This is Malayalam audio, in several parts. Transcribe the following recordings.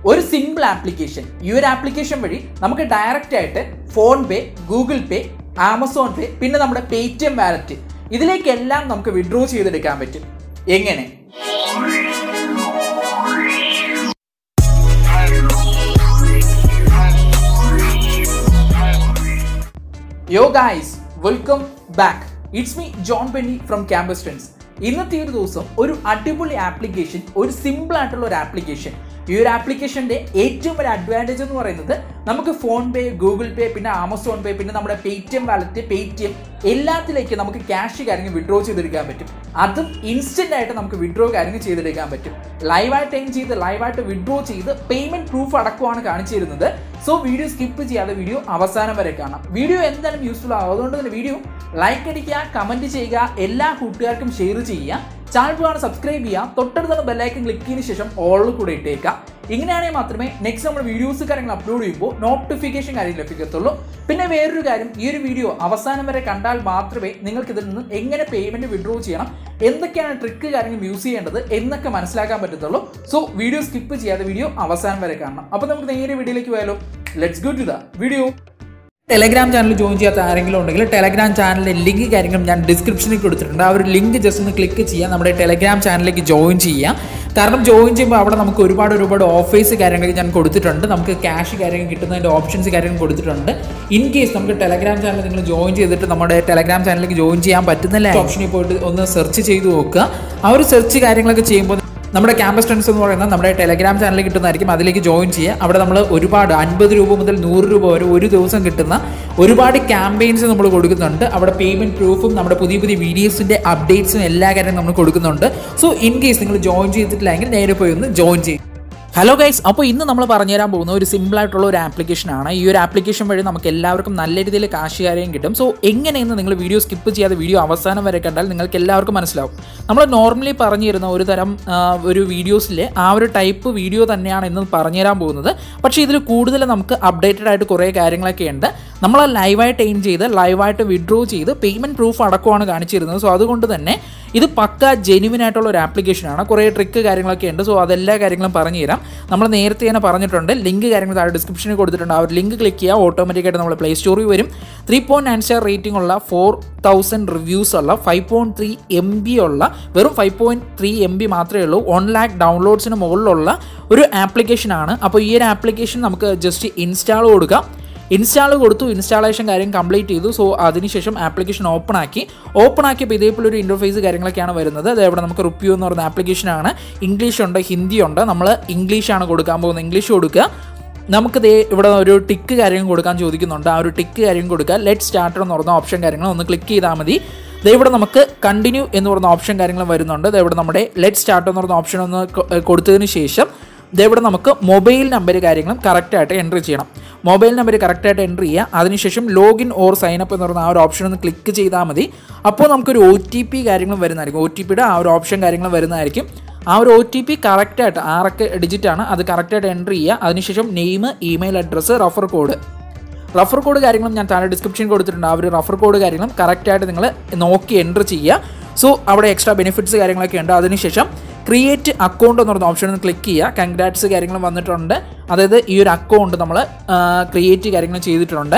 ഒരു സിമ്പിൾ ആപ്ലിക്കേഷൻ ഈ ഒരു ആപ്ലിക്കേഷൻ വഴി നമുക്ക് ഡയറക്റ്റ് ആയിട്ട് PhonePe Google Pay Amazon Pay പിന്നെ നമ്മുടെ പേടിഎം വാലറ്റ് ഇതിലേക്കെല്ലാം നമുക്ക് വിഡ്രോ ചെയ്തെടുക്കാൻ പറ്റും എങ്ങനെ yo guys welcome back it's me John Benny from campus friends ഇന്നത്തെ ഒരു ദിവസം ഒരു അടിപൊളി ആപ്ലിക്കേഷൻ ഒരു സിമ്പിൾ ആയിട്ടുള്ള ഒരു ആപ്ലിക്കേഷൻ ഈ ഒരു ആപ്ലിക്കേഷൻ്റെ ഏറ്റവും വലിയ അഡ്വാൻറ്റേജ് എന്ന് പറയുന്നത് നമുക്ക് ഫോൺ പേ ഗൂഗിൾ പേ പിന്നെ ആമസോൺ പേ പിന്നെ നമ്മുടെ പേടിഎം വാലറ്റ് പേടിഎം എല്ലാത്തിലേക്ക് നമുക്ക് ക്യാഷ് കാര്യങ്ങൾ വിഡ്രോ ചെയ്തെടുക്കാൻ പറ്റും അതും ഇൻസ്റ്റന്റ് ആയിട്ട് നമുക്ക് വിഡ്രോ കാര്യങ്ങൾ ചെയ്തെടുക്കാൻ പറ്റും ലൈവായിട്ട് എയിം ചെയ്ത് ലൈവായിട്ട് വിഡ്രോ ചെയ്ത് പേയ്മെന്റ് പ്രൂഫ് അടക്കമാണ് കാണിച്ചു തരുന്നത് സോ വീഡിയോ സ്കിപ്പ് ചെയ്യാതെ വീഡിയോ അവസാനം വരെ കാണാം വീഡിയോ എന്തായാലും യൂസ്ഫുൾ ആവും അതുകൊണ്ട് തന്നെ വീഡിയോ ലൈക്ക് അടിക്കുക കമന്റ് ചെയ്യുക എല്ലാ കൂട്ടുകാർക്കും ഷെയർ ചെയ്യുക ചാനൽ കാണാൻ സബ്സ്ക്രൈബ് ചെയ്യുക തൊട്ടടുത്തുള്ള ബെല്ലൈക്കൻ ക്ലിക്ക് ചെയ്തതിന് ശേഷം ഓളിൽ കൂടെ ഇട്ടേക്കാം ഇങ്ങനെയാണെങ്കിൽ മാത്രമേ നെക്സ്റ്റ് നമ്മൾ വീഡിയോസ് കാര്യങ്ങൾ അപ്ലോഡ് ചെയ്യുമ്പോൾ നോട്ടിഫിക്കേഷൻ കാര്യം ലഭിക്കത്തുള്ളൂ പിന്നെ വേറൊരു കാര്യം ഈ ഒരു വീഡിയോ അവസാനം വരെ കണ്ടാൽ മാത്രമേ നിങ്ങൾക്ക് ഇതിൽ നിന്ന് എങ്ങനെ പേയ്മെന്റ് വിഡ്രോ ചെയ്യണം എന്തൊക്കെയാണ് ട്രിക്ക് കാര്യങ്ങൾ യൂസ് ചെയ്യേണ്ടത് എന്നൊക്കെ മനസ്സിലാക്കാൻ പറ്റത്തുള്ളൂ സോ വീഡിയോ സ്കിപ്പ് ചെയ്യാതെ വീഡിയോ അവസാനം വരെ കാണണം അപ്പോൾ നമുക്ക് നേരെ വീഡിയോയിലേക്ക് പോയാലോ let's go to the video Telegram channel join ചെയ്യാത്ത ആരെങ്കിലും ഉണ്ടെങ്കിൽ ടെലഗ്രാം ചാനലിൻ്റെ ലിങ്ക് കാര്യങ്ങളും ഞാൻ ഡിസ്ക്രിപ്ഷനിൽ കൊടുത്തിട്ടുണ്ട് ആ ഒരു ലിങ്ക് ജസ്റ്റ് ഒന്ന് ക്ലിക്ക് ചെയ്യുക നമ്മുടെ ടെലഗ്രാം ചാനലിലേക്ക് ജോയിൻ ചെയ്യാം കാരണം ജോയിൻ ചെയ്യുമ്പോൾ അവിടെ നമുക്ക് ഒരുപാട് ഒരുപാട് ഓഫേഴ്സ് കാര്യങ്ങൾ ഞാൻ കൊടുത്തിട്ടുണ്ട് നമുക്ക് ക്യാഷ് കാര്യങ്ങൾ കിട്ടുന്നതിൻ്റെ ഓപ്ഷൻസ് കാര്യങ്ങൾ കൊടുത്തിട്ടുണ്ട് ഇൻ കേസ് നമുക്ക് ടെലഗ്രാം ചാനൽ നിങ്ങൾ ജോയിൻ ചെയ്തിട്ട് നമ്മുടെ ടെലഗ്രാം ചാനലിലേക്ക് ജോയിൻ ചെയ്യാൻ പറ്റുന്നില്ല ഓപ്ഷനിൽ പോയിട്ട് ഒന്ന് സെർച്ച് ചെയ്ത് നോക്കുക ആ ഒരു സെർച്ച് കാര്യങ്ങളൊക്കെ ചെയ്യുമ്പോൾ നമ്മുടെ ക്യാമ്പസ് ഫ്രണ്ട്സ് എന്ന് പറയുന്നത് നമ്മുടെ ടെലഗ്രാം ചാനലിൽ കിട്ടുന്നതായിരിക്കും അതിലേക്ക് ജോയിൻ ചെയ്യുക അവിടെ നമ്മൾ ഒരുപാട് അൻപത് രൂപ മുതൽ നൂറ് രൂപ വരെ ഒരു ദിവസം കിട്ടുന്ന ഒരുപാട് ക്യാമ്പയിൻസ് നമ്മൾ കൊടുക്കുന്നുണ്ട് അവിടെ പേയ്മെൻറ്റ് പ്രൂഫും നമ്മുടെ പുതിയ പുതിയ വീഡിയോസിൻ്റെ അപ്ഡേറ്റ്സും എല്ലാ കാര്യവും നമ്മൾ കൊടുക്കുന്നുണ്ട് സോ ഇൻ കേസ് നിങ്ങൾ ജോയിൻ ചെയ്തിട്ടില്ലെങ്കിൽ നേരെ പോയി ഒന്ന് ജോയിൻ ചെയ്യും ഹലോ ഗൈസ് അപ്പോൾ ഇന്ന് നമ്മൾ പറഞ്ഞു തരാൻ പോകുന്ന ഒരു സിമ്പിൾ ആയിട്ടുള്ള ഒരു ആപ്ലിക്കേഷനാണ് ഈ ഒരു ആപ്ലിക്കേഷൻ വഴി നമുക്ക് എല്ലാവർക്കും നല്ല രീതിയിൽ കാശ് കാര്യം കിട്ടും സോ എങ്ങനെയെന്ന് നിങ്ങൾ വീഡിയോ സ്കിപ്പ് ചെയ്യാതെ വീഡിയോ അവസാനം വരെ കണ്ടാൽ നിങ്ങൾക്ക് എല്ലാവർക്കും മനസ്സിലാവും നമ്മൾ നോർമലി പറഞ്ഞു തരുന്ന ഒരു തരം ആ, ഒരു വീഡിയോസിൽ ആ ഒരു ടൈപ്പ് വീഡിയോ തന്നെയാണ് ഇന്ന് പറഞ്ഞു തരാൻ പോകുന്നത് പക്ഷേ ഇതിൽ കൂടുതൽ നമുക്ക് അപ്ഡേറ്റഡ് ആയിട്ട് കുറേ കാര്യങ്ങളൊക്കെ ഉണ്ട് നമ്മൾ ലൈവായിട്ട് എയിം ചെയ്ത് ലൈവായിട്ട് വിഡ്രോ ചെയ്ത് പേയ്മെൻറ്റ് പ്രൂഫ് അടക്കമാണ് കാണിച്ചു തരുന്നത് സോ അതുകൊണ്ട് തന്നെ ഇത് പക്ക ജെനുവിൻ ആയിട്ടുള്ള ഒരു ആപ്ലിക്കേഷനാണ് കുറേ ട്രിക്ക് കാര്യങ്ങളൊക്കെ ഉണ്ട് സോ അതെല്ലാ കാര്യങ്ങളും പറഞ്ഞു തരാം നമ്മൾ നേരത്തെ തന്നെ പറഞ്ഞിട്ടുണ്ട് ലിങ്ക് കാര്യങ്ങൾ താഴെ ഡിസ്ക്രിപ്ഷനിൽ കൊടുത്തിട്ടുണ്ട് ആ ഒരു ലിങ്ക് ക്ലിക്ക് ചെയ്യുക ഓട്ടോമാറ്റിക്കായിട്ട് നമ്മൾ പ്ലേ സ്റ്റോറിൽ വരും three point nine star rating ഉള്ള ഫോർ തൗസൻഡ് റിവ്യൂസ് ഉള്ള five point three M B ഉള്ള വെറും five point three M B മാത്രമേ ഉള്ളൂ വൺ ലാക്ക് ഡൗൺലോഡ്സിന് മുകളിലുള്ള ഒരു ആപ്ലിക്കേഷനാണ് അപ്പോൾ ഈ ഒരു ആപ്ലിക്കേഷൻ നമുക്ക് ജസ്റ്റ് ഇൻസ്റ്റാൾ കൊടുക്കാം ഇൻസ്റ്റാൾ കൊടുത്തു ഇൻസ്റ്റാളേഷൻ കാര്യം കംപ്ലീറ്റ് ചെയ്തു സോ അതിനുശേഷം ആപ്ലിക്കേഷൻ ഓപ്പൺ ആക്കി ഓപ്പൺ ആക്കിയപ്പോൾ ഇതേപോലെ ഒരു ഇൻ്റർഫേസ് കാര്യങ്ങളൊക്കെയാണ് വരുന്നത് അത് ഇവിടെ നമുക്ക് റുപ്യൂ എന്ന് പറയുന്ന ആപ്ലിക്കേഷനാണ് ഇംഗ്ലീഷ് ഉണ്ട് ഹിന്ദി ഉണ്ട് നമ്മൾ ഇംഗ്ലീഷാണ് കൊടുക്കാൻ പോകുന്നത് ഇംഗ്ലീഷ് കൊടുക്കുക നമുക്ക് ദേ ഇവിടെ ഒരു ടിക്ക് കാര്യം കൊടുക്കാൻ ചോദിക്കുന്നുണ്ട് ആ ഒരു ടിക്ക് കാര്യം കൊടുക്കുക ലെറ്റ് സ്റ്റാർട്ടർ എന്ന് പറയുന്ന ഓപ്ഷൻ കാര്യങ്ങൾ ഒന്ന് ക്ലിക്ക് ചെയ്താൽ മതി ദേ ഇവിടെ നമുക്ക് കണ്ടിന്യൂ എന്ന് പറയുന്ന ഓപ്ഷൻ കാര്യങ്ങൾ വരുന്നുണ്ട് ദേ ഇവിടെ നമ്മുടെ ലെറ്റ് സ്റ്റാർട്ട് എന്ന് പറയുന്ന ഓപ്ഷൻ ഒന്ന് കൊ- കൊടുത്തതിന് ശേഷം ദേ ഇവിടെ നമുക്ക് മൊബൈൽ നമ്പർ കാര്യങ്ങളും കറക്റ്റായിട്ട് എൻട്രി ചെയ്യണം മൊബൈൽ നമ്പർ കറക്റ്റായിട്ട് എൻട്രി ചെയ്യുക അതിനുശേഷം ലോഗിൻ ഓർ സൈനപ്പ് എന്ന് പറയുന്ന ആ ഒരു ഓപ്ഷൻ ഒന്ന് ക്ലിക്ക് ചെയ്താൽ മതി അപ്പോൾ നമുക്കൊരു ഒ ടി പി കാര്യങ്ങളും വരുന്നതായിരിക്കും ഒ ടി പിയുടെ ആ ഒരു ഓപ്ഷൻ കാര്യങ്ങളും വരുന്നതായിരിക്കും ആ ഒരു ഒ ടി പി കറക്റ്റായിട്ട് ആറൊക്കെ ഡിജിറ്റാണ് അത് കറക്റ്റായിട്ട് എൻട്രി ചെയ്യുക അതിനുശേഷം name email address refer code refer code കാര്യങ്ങളും ഞാൻ താഴെ ഡിസ്ക്രിപ്ഷൻ കൊടുത്തിട്ടുണ്ട് ആ ഒരു റഫർ കോഡ് കാര്യങ്ങളും കറക്റ്റായിട്ട് നിങ്ങൾ നോക്കി എൻ്റർ ചെയ്യുക സോ അവിടെ എക്സ്ട്രാ ബെനിഫിറ്റ്സ് കാര്യങ്ങളൊക്കെ ഉണ്ട് അതിനുശേഷം ക്രിയേറ്റ് അക്കൗണ്ട് എന്ന് പറയുന്ന ഓപ്ഷൻ ഒന്ന് ക്ലിക്ക് ചെയ്യുക കൺഗ്രാറ്റ്സ് കാര്യങ്ങളും വന്നിട്ടുണ്ട് അതായത് ഈ ഒരു അക്കൗണ്ട് നമ്മൾ ക്രിയേറ്റ് കാര്യങ്ങൾ ചെയ്തിട്ടുണ്ട്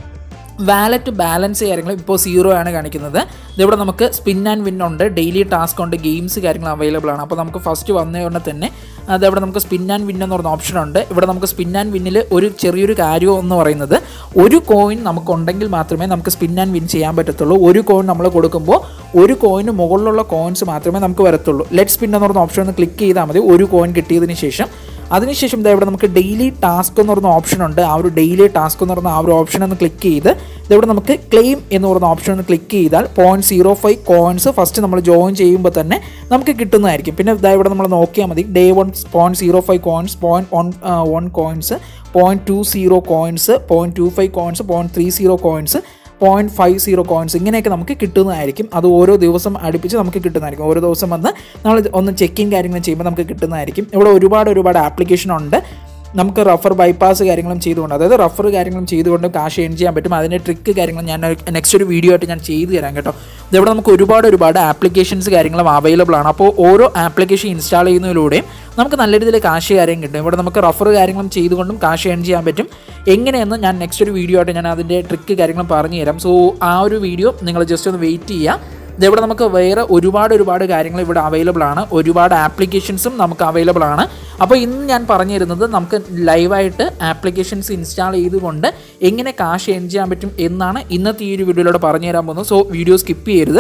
വാലറ്റ് ബാലൻസ് കാര്യങ്ങൾ ഇപ്പോൾ സീറോ ആണ് കാണിക്കുന്നത് ഇതിവിടെ നമുക്ക് സ്പിൻ ആൻഡ് വിൻ ഉണ്ട് ഡെയിലി ടാസ്ക് ഉണ്ട് ഗെയിംസ് കാര്യങ്ങൾ അവൈലബിൾ ആണ് അപ്പോൾ നമുക്ക് ഫസ്റ്റ് വന്ന ഉടനെ തന്നെ അതവിടെ നമുക്ക് സ്പിൻ ആൻഡ് വിൻ എന്ന് പറയുന്ന ഓപ്ഷൻ ഉണ്ട് ഇവിടെ നമുക്ക് സ്പിൻ ആൻഡ് വിന്നിൽ ഒരു ചെറിയൊരു കാര്യം എന്ന് പറയുന്നത് ഒരു കോയിൻ നമുക്കുണ്ടെങ്കിൽ മാത്രമേ നമുക്ക് സ്പിൻ ആൻഡ് വിൻ ചെയ്യാൻ പറ്റത്തുള്ളൂ ഒരു കോയിൻ നമ്മൾ കൊടുക്കുമ്പോൾ ഒരു കോയിന് മുകളിലുള്ള കോയിൻസ് മാത്രമേ നമുക്ക് വരത്തുള്ളൂ ലെറ്റ് സ്പിൻ എന്ന് പറയുന്ന ഓപ്ഷൻ ഒന്ന് ക്ലിക്ക് ചെയ്താൽ മതി ഒരു കോയിൻ കിട്ടിയതിന് ശേഷം അതിനുശേഷം ഇതാ ഇവിടെ നമുക്ക് ഡെയിലി ടാസ്ക് എന്ന് പറയുന്ന ഓപ്ഷൻ ഉണ്ട് ആ ഒരു ഡെയിലി ടാസ്ക് എന്ന് പറയുന്ന ആ ഒരു ഓപ്ഷൻ ഒന്ന് ക്ലിക്ക് ചെയ്ത് ഇതിവിടെ നമുക്ക് ക്ലെയിം എന്ന് പറയുന്ന ഓപ്ഷൻ ഒന്ന് ക്ലിക്ക് ചെയ്താൽ point zero five coins first നമ്മൾ ജോയിൻ ചെയ്യുമ്പോൾ തന്നെ നമുക്ക് കിട്ടുന്നതായിരിക്കും പിന്നെ ഇതാ ഇവിടെ നമ്മൾ നോക്കിയാൽ മതി day one point zero five coins point one one coins point two zero coins point two five coins point three zero coins point five zero coins ഇങ്ങനെയൊക്കെ നമുക്ക് കിട്ടുന്നതായിരിക്കും അത് ഓരോ ദിവസം അടുപ്പിച്ച് നമുക്ക് കിട്ടുന്നതായിരിക്കും ഓരോ ദിവസം വന്ന് നമ്മൾ ഒന്ന് ചെക്കിങ് കാര്യങ്ങൾ ചെയ്യുമ്പോൾ നമുക്ക് കിട്ടുന്നതായിരിക്കും ഇവിടെ ഒരുപാട് ഒരുപാട് ആപ്ലിക്കേഷൻ ഉണ്ട് നമുക്ക് റഫർ ബൈപ്പാസ് കാര്യങ്ങളും ചെയ്തുകൊണ്ട് അതായത് റഫർ കാര്യങ്ങളും ചെയ്തുകൊണ്ട് കാശ് ഏൺ ചെയ്യാൻ പറ്റും അതിൻ്റെ ട്രിക്ക് കാര്യങ്ങളും ഞാൻ നെക്സ്റ്റ് ഒരു വീഡിയോ ആയിട്ട് ഞാൻ ചെയ്തു തരാം കേട്ടോ ഇതവിടെ നമുക്ക് ഒരുപാട് ഒരുപാട് ആപ്ലിക്കേഷൻസ് കാര്യങ്ങളും അവൈലബിൾ ആണ് അപ്പോൾ ഓരോ ആപ്ലിക്കേഷൻ ഇൻസ്റ്റാൾ ചെയ്യുന്നതിലൂടെയും നമുക്ക് നല്ല രീതിയിൽ കാശ് കാര്യം കിട്ടും ഇവിടെ നമുക്ക് റഫർ കാര്യങ്ങളും ചെയ്തുകൊണ്ടും കാശ് ഏൺ ചെയ്യാൻ പറ്റും എങ്ങനെയെന്ന് ഞാൻ നെക്സ്റ്റ് ഒരു വീഡിയോ ആയിട്ട് ഞാൻ അതിൻ്റെ ട്രിക്ക് കാര്യങ്ങളും പറഞ്ഞു തരാം സോ ആ ഒരു വീഡിയോ നിങ്ങൾ ജസ്റ്റ് ഒന്ന് വെയിറ്റ് ചെയ്യുക ഇതെവിടെ നമുക്ക് വേറെ ഒരുപാട് ഒരുപാട് കാര്യങ്ങൾ ഇവിടെ അവൈലബിൾ ആണ് ഒരുപാട് ആപ്ലിക്കേഷൻസും നമുക്ക് അവൈലബിൾ ആണ് അപ്പോൾ ഇന്ന് ഞാൻ പറഞ്ഞു തരുന്നത് നമുക്ക് ലൈവായിട്ട് ആപ്ലിക്കേഷൻസ് ഇൻസ്റ്റാൾ ചെയ്തുകൊണ്ട് എങ്ങനെ കാശ് ഏൺ ചെയ്യാൻ പറ്റും എന്നാണ് ഇന്നത്തെ ഈ ഒരു വീഡിയോയിലൂടെ പറഞ്ഞു തരാൻ പോകുന്നത് സോ വീഡിയോ സ്കിപ്പ് ചെയ്യരുത്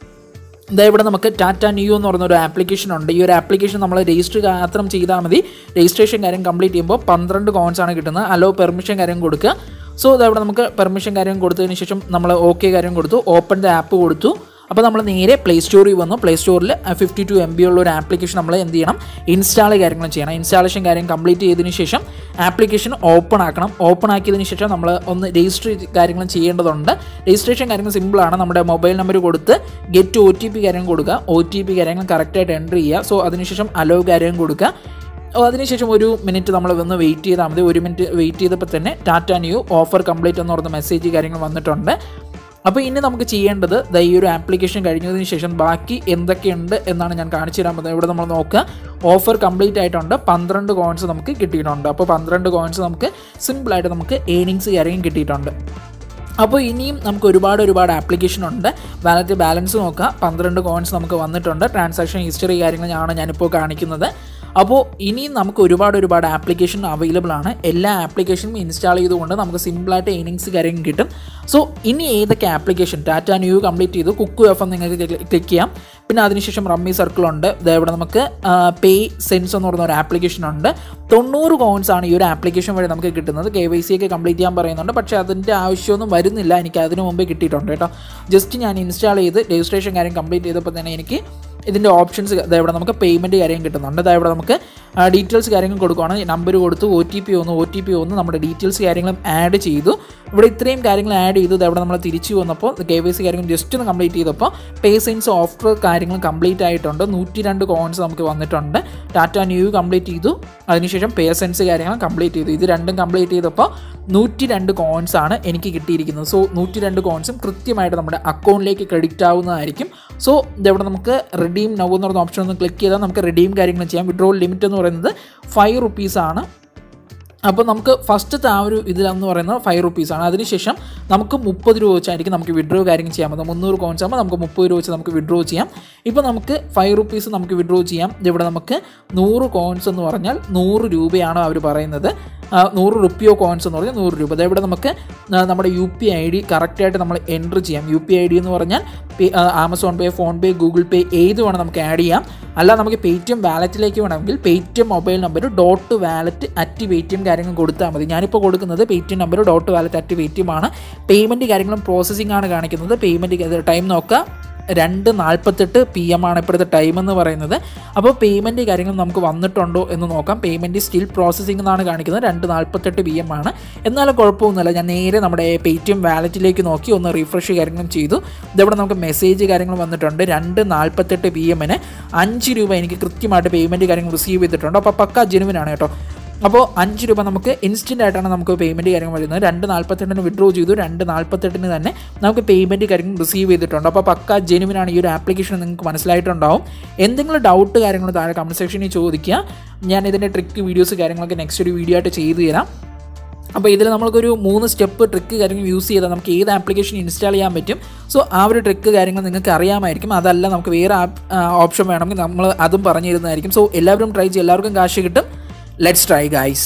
ഇതാ ഇവിടെ നമുക്ക് ടാറ്റ ന്യൂ എന്ന് പറയുന്ന ഒരു ആപ്ലിക്കേഷൻ ഉണ്ട് ഈ ഒരു ആപ്ലിക്കേഷൻ നമ്മൾ രജിസ്റ്റർ മാത്രം ചെയ്താൽ മതി രജിസ്ട്രേഷൻ കാര്യം കംപ്ലീറ്റ് ചെയ്യുമ്പോൾ പന്ത്രണ്ട് കോയിൻസ് ആണ് കിട്ടുന്നത് അലോ പെർമിഷൻ കാര്യം കൊടുക്കുക സോ ഇതാ ഇവിടെ നമുക്ക് പെർമിഷൻ കാര്യം കൊടുത്തതിന് ശേഷം നമ്മൾ ഓക്കെ കാര്യം കൊടുത്തു ഓപ്പൺ ദ ആപ്പ് കൊടുത്തു അപ്പോൾ നമ്മൾ നേരെ പ്ലേ സ്റ്റോറിൽ വന്നു പ്ലേ സ്റ്റോറിൽ ഫിഫ്റ്റി ടു എം ബി ഉള്ള ഒരു ആപ്ലിക്കേഷൻ നമ്മൾ എന്ത് ചെയ്യണം ഇൻസ്റ്റാൾ കാര്യങ്ങൾ ചെയ്യണം ഇൻസ്റ്റാളേഷൻ കാര്യം കംപ്ലീറ്റ് ചെയ്തതിന് ശേഷം ആപ്ലിക്കേഷൻ ഓപ്പൺ ആക്കണം ഓപ്പൺ ആക്കിയതിന് ശേഷം നമ്മൾ ഒന്ന് രജിസ്റ്റർ കാര്യങ്ങളും ചെയ്യേണ്ടതുണ്ട് രജിസ്ട്രേഷൻ കാര്യങ്ങൾ സിമ്പിളാണ് നമ്മുടെ മൊബൈൽ നമ്പർ കൊടുത്ത് ഗെറ്റ് ഒ ടി പി കാര്യം കൊടുക്കുക ഒ ടി പി കാര്യങ്ങൾ കറക്റ്റായിട്ട് എൻ്റർ ചെയ്യുക സോ അതിനുശേഷം അലോ കാര്യം കൊടുക്കുക ഓ, അതിനുശേഷം ഒരു മിനിറ്റ് നമ്മൾ ഒന്ന് വെയിറ്റ് ചെയ്താൽ മതി ഒരു മിനിറ്റ് വെയിറ്റ് ചെയ്തപ്പോൾ തന്നെ ടാറ്റ ന്യൂ ഓഫർ കംപ്ലീറ്റ് എന്ന് പറഞ്ഞ മെസ്സേജ് കാര്യങ്ങൾ വന്നിട്ടുണ്ട് അപ്പോൾ ഇനി നമുക്ക് ചെയ്യേണ്ടത് ദാ ഈ ഒരു ആപ്ലിക്കേഷൻ കഴിഞ്ഞതിന് ശേഷം ബാക്കി എന്തൊക്കെയുണ്ട് എന്നാണ് ഞാൻ കാണിച്ചു തരാൻ പോകുന്നത് ഇവിടെ നമ്മൾ നോക്കുക ഓഫർ കംപ്ലീറ്റ് ആയിട്ടുണ്ട് പന്ത്രണ്ട് കോയിൻസ് നമുക്ക് കിട്ടിയിട്ടുണ്ട് അപ്പോൾ പന്ത്രണ്ട് കോയിൻസ് നമുക്ക് സിമ്പിളായിട്ട് നമുക്ക് ഏണിങ്സ് കാര്യം കിട്ടിയിട്ടുണ്ട് അപ്പോൾ ഇനിയും നമുക്ക് ഒരുപാട് ഒരുപാട് ആപ്ലിക്കേഷൻ ഉണ്ട് വാലറ്റ് ബാലൻസ് നോക്കുക പന്ത്രണ്ട് കോയിൻസ് നമുക്ക് വന്നിട്ടുണ്ട് ട്രാൻസാക്ഷൻ ഹിസ്റ്ററി കാര്യങ്ങളാണ് ഞാനിപ്പോൾ കാണിക്കുന്നത് അപ്പോൾ ഇനിയും നമുക്ക് ഒരുപാട് ഒരുപാട് ആപ്ലിക്കേഷൻ അവൈലബിൾ ആണ് എല്ലാ ആപ്ലിക്കേഷനും ഇൻസ്റ്റാൾ ചെയ്തുകൊണ്ട് നമുക്ക് സിമ്പിളായിട്ട് ഏണിങ്സ് കാര്യം കിട്ടും സോ ഇനി ഏതൊക്കെ ആപ്ലിക്കേഷൻ ടാറ്റ ന്യൂ കംപ്ലീറ്റ് ചെയ്തു കുക്കു എഫ് എന്ന് നിങ്ങൾക്ക് ക്ലിക്ക് ചെയ്യാം പിന്നെ അതിനുശേഷം റമ്മി സർക്കിൾ ഉണ്ട് ദേ ഇവിടെ നമുക്ക് പേ സെൻസ് എന്ന് പറയുന്ന ഒരു ആപ്ലിക്കേഷൻ ഉണ്ട് തൊണ്ണൂറ് കോയിൻസ് ആണ് ഈ ഒരു ആപ്ലിക്കേഷൻ വഴി നമുക്ക് കിട്ടുന്നത് കെ വൈ സി ഒക്കെ കംപ്ലീറ്റ് ചെയ്യാൻ പറയുന്നുണ്ട് പക്ഷേ അതിൻ്റെ ആവശ്യമൊന്നും വരുന്നില്ല എനിക്ക് അതിന് മുമ്പേ കിട്ടിയിട്ടുണ്ട് കേട്ടോ ജസ്റ്റ് ഞാൻ ഇൻസ്റ്റാൾ ചെയ്ത് രജിസ്ട്രേഷൻ കാര്യം കംപ്ലീറ്റ് ചെയ്തപ്പോൾ തന്നെ എനിക്ക് ഇതിൻ്റെ ഓപ്ഷൻസ് ഇവിടെ നമുക്ക് പേയ്മെൻറ്റ് കാര്യം കിട്ടുന്നുണ്ട് അതായത് ഇവിടെ നമുക്ക് ഡീറ്റെയിൽസ് കാര്യങ്ങൾ കൊടുക്കുകയാണ് നമ്പർ കൊടുത്തു ഒ ടി പി ഒന്ന് ഒ ടി പി ഒന്ന് നമ്മുടെ ഡീറ്റെയിൽസ് കാര്യങ്ങളും ആഡ് ചെയ്തു ഇവിടെ ഇത്രയും കാര്യങ്ങൾ ആഡ് ചെയ്തു ഇവിടെ നമ്മൾ തിരിച്ചു വന്നപ്പോൾ കെ വൈ സി കാര്യങ്ങൾ ജസ്റ്റ് ഒന്ന് കംപ്ലീറ്റ് ചെയ്തപ്പോൾ പേ സൈൻസ് ഓഫർ കാര്യങ്ങൾ കംപ്ലീറ്റ് ആയിട്ടുണ്ട് നൂറ്റി രണ്ട് കോയിൻസ് നമുക്ക് വന്നിട്ടുണ്ട് ടാറ്റ ന്യൂ കംപ്ലീറ്റ് ചെയ്തു അതിനുശേഷം പേ സെൻസ് കാര്യങ്ങൾ കംപ്ലീറ്റ് ചെയ്തു ഇത് രണ്ടും കംപ്ലീറ്റ് ചെയ്തപ്പോൾ നൂറ്റി രണ്ട് കോയിൻസ് ആണ് എനിക്ക് കിട്ടിയിരിക്കുന്നത് സോ നൂറ്റി രണ്ട് കോയിൻസും കൃത്യമായിട്ട് നമ്മുടെ അക്കൗണ്ടിലേക്ക് ക്രെഡിറ്റ് ആവുന്നതായിരിക്കും സോ ഇതെവിടെ നമുക്ക് റിഡീം നൗ എന്ന് പറയുന്ന ഓപ്ഷൻ ഒന്ന് ക്ലിക്ക് ചെയ്താൽ നമുക്ക് റിഡീം കാര്യങ്ങൾ ചെയ്യാം വിഡ്രോൾ ലിമിറ്റ് എന്ന് പറയുന്നത് ഫൈവ് റുപ്പീസാണ് അപ്പോൾ നമുക്ക് ഫസ്റ്റത്തെ ആ ഒരു ഇതിലെന്ന് പറയുന്നത് ഫൈവ് റുപ്പീസാണ് അതിനുശേഷം നമുക്ക് മുപ്പത് രൂപ വെച്ചായിരിക്കും നമുക്ക് വിഡ്രോ കാര്യങ്ങൾ ചെയ്യാൻ പറ്റും മുന്നൂറ് കോയിൻസ് ആകുമ്പോൾ നമുക്ക് മുപ്പത് രൂപ വെച്ച് നമുക്ക് വിഡ്രോ ചെയ്യാം ഇപ്പോൾ നമുക്ക് ഫൈവ് റുപ്പീസ് നമുക്ക് വിഡ്രോ ചെയ്യാം ഇവിടെ നമുക്ക് നൂറ് കോയിൻസ് എന്ന് പറഞ്ഞാൽ നൂറ് രൂപയാണ് അവർ പറയുന്നത് ആ, നൂറ് റുപ്പിയോ കോയിൻസ് എന്ന് പറഞ്ഞാൽ നൂറ് രൂപ ഇവിടെ നമുക്ക് ആ, നമ്മുടെ യു പി ഐ ഡി കറക്റ്റായിട്ട് നമ്മൾ എൻ്റർ ചെയ്യാം യു പി ഐ ഡി എന്ന് പറഞ്ഞാൽ പേ- ആ, Amazon Pay PhonePe Google Pay ഏത് വേണം നമുക്ക് ആഡ് ചെയ്യാം അല്ല നമുക്ക് പേടിഎം വാലറ്റിലേക്ക് വേണമെങ്കിൽ Paytm mobile number dot wallet at Paytm കാര്യങ്ങൾ കൊടുത്താൽ മതി ഞാനിപ്പോൾ കൊടുക്കുന്നത് Paytm number dot wallet at Paytm ആണ് പേയ്മെൻറ്റ് കാര്യങ്ങളും പ്രോസസ്സിംഗ് ആണ് കാണിക്കുന്നത് പേയ്മെൻറ്റ് ടൈം നോക്കുക രണ്ട് നാൽപ്പത്തെട്ട് പി എം ആണ് ഇപ്പോഴത്തെ ടൈം എന്ന് പറയുന്നത് അപ്പോൾ പേയ്മെൻറ്റ് കാര്യങ്ങൾ നമുക്ക് വന്നിട്ടുണ്ടോ എന്ന് നോക്കാം പേയ്മെൻറ്റ് സ്റ്റിൽ പ്രോസസ്സിംഗ് എന്നാണ് കാണിക്കുന്നത് രണ്ട് നാൽപ്പത്തെട്ട് പി എം ആണ് എന്നാലും കുഴപ്പമൊന്നുമില്ല ഞാൻ നേരെ നമ്മുടെ പേ ടി എം വാലറ്റിലേക്ക് നോക്കി ഒന്ന് റീഫ്രഷ് കാര്യങ്ങളും ചെയ്തു ഇതവിടെ നമുക്ക് മെസ്സേജ് കാര്യങ്ങൾ വന്നിട്ടുണ്ട് രണ്ട് നാൽപ്പത്തെട്ട് പി എമ്മിന് അഞ്ച് രൂപ എനിക്ക് കൃത്യമായിട്ട് പേയ്മെൻറ്റ് കാര്യങ്ങൾ റിസീവ് ചെയ്തിട്ടുണ്ട് അപ്പോൾ പക്ക ജെനുവിനാണ് കേട്ടോ അപ്പോൾ അഞ്ച് രൂപ നമുക്ക് ഇൻസ്റ്റൻ്റ് ആയിട്ടാണ് നമുക്ക് പേയ്മെൻറ്റ് കാര്യങ്ങൾ വരുന്നത് രണ്ട് നാൽപ്പത്തെട്ടിന് വിഡ്രോ ചെയ്തു രണ്ട് നാൽപ്പത്തെട്ടിന് തന്നെ നമുക്ക് പേയ്മെൻറ്റ് കാര്യങ്ങൾ റിസീവ് ചെയ്തിട്ടുണ്ട് അപ്പോൾ പക്ക ജെനുവിനാണ് ഈ ഒരു ആപ്ലിക്കേഷൻ നിങ്ങൾക്ക് മനസ്സിലായിട്ടുണ്ടാവും എന്തെങ്കിലും ഡൗട്ട് കാര്യങ്ങൾ താഴെ കമൻറ്റ് സെക്ഷനിൽ ചോദിക്കുക ഞാൻ ഇതിൻ്റെ ട്രിക്ക് വീഡിയോസ് കാര്യങ്ങളൊക്കെ നെക്സ്റ്റ് ഒരു വീഡിയോ ആയിട്ട് ചെയ്തു തരാം അപ്പോൾ ഇതിൽ നമുക്കൊരു മൂന്ന് സ്റ്റെപ്പ് ട്രിക്ക് കാര്യങ്ങൾ യൂസ് ചെയ്താൽ നമുക്ക് ഏത് ആപ്ലിക്കേഷൻ ഇൻസ്റ്റാൾ ചെയ്യാൻ പറ്റും സോ ആ ഒരു ട്രിക്ക് കാര്യങ്ങൾ നിങ്ങൾക്ക് അറിയാമായിരിക്കും അതല്ല നമുക്ക് വേറെ ഓപ്ഷൻ വേണമെങ്കിൽ നമ്മൾ അതും പറഞ്ഞു തരുന്നതായിരിക്കും സോ എല്ലാവരും ട്രൈ ചെയ്യും എല്ലാവർക്കും കാശ് കിട്ടും ലെറ്റ്സ് ട്രൈ ഗൈസ്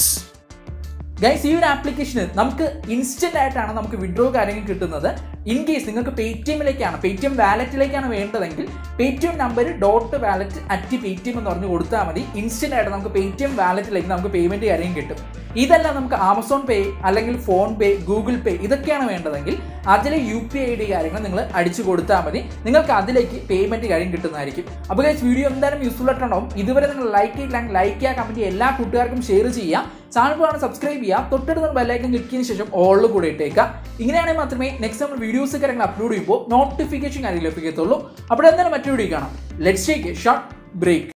ഗൈസ് ഈ ഒരു ആപ്ലിക്കേഷന് നമുക്ക് ഇൻസ്റ്റന്റ് ആയിട്ടാണ് നമുക്ക് വിഡ്രോ കാര്യങ്ങൾ കിട്ടുന്നത് ഇൻ കേസ് നിങ്ങൾക്ക് പേ ടി എമ്മിലേക്കാണ് പേ ടി എം വാലറ്റിലേക്കാണ് വേണ്ടതെങ്കിൽ Paytm number dot wallet at Paytm എന്ന് പറഞ്ഞ് കൊടുത്താൽ മതി ഇൻസ്റ്റന്റ് ആയിട്ട് നമുക്ക് പേ ടി എം വാലറ്റിലേക്ക് നമുക്ക് പേയ്മെന്റ് കാര്യം കിട്ടും ഇതല്ല നമുക്ക് ആമസോൺ പേ അല്ലെങ്കിൽ ഫോൺ പേ ഗൂഗിൾ പേ ഇതൊക്കെയാണ് വേണ്ടതെങ്കിൽ അതിലെ യു പി ഐ ഡി കാര്യങ്ങൾ നിങ്ങൾ അടിച്ചു കൊടുത്താൽ മതി നിങ്ങൾക്ക് അതിലേക്ക് പേയ്മെന്റ് കാര്യം കിട്ടുന്നതായിരിക്കും അപ്പോൾ ഗൈസ് വീഡിയോ എന്തായാലും യൂസ്ഫുൾ ആയിട്ടുണ്ടാവും ഇതുവരെ നിങ്ങൾ ലൈക്ക് ചെയ്തില്ലെങ്കിൽ ലൈക്ക് ചെയ്യുക കമന്റ് ചെയ്യുക എല്ലാ കൂട്ടുകാർക്കും ഷെയർ ചെയ്യുക ചാനൽ കാണാൻ സബ്സ്ക്രൈബ് ചെയ്യുക തൊട്ടടുത്ത ബെല്ലൈക്കൻ ക്ലിക്ക് ചെയ്തതിനു ശേഷം ഓളിൽ കൂടെ ഇട്ടേക്കുക ഇങ്ങനെയാണെങ്കിൽ മാത്രമേ നെക്സ്റ്റ് നമ്മൾ വീഡിയോസ് കാര്യങ്ങൾ അപ്ലോഡ് ചെയ്യുമ്പോൾ നോട്ടിഫിക്കേഷൻ കാര്യങ്ങൾ ലഭിക്കത്തുള്ളൂ അപ്പോൾ എന്തായാലും മറ്റൊരു വീഡിയോ കാണാം let's take a short break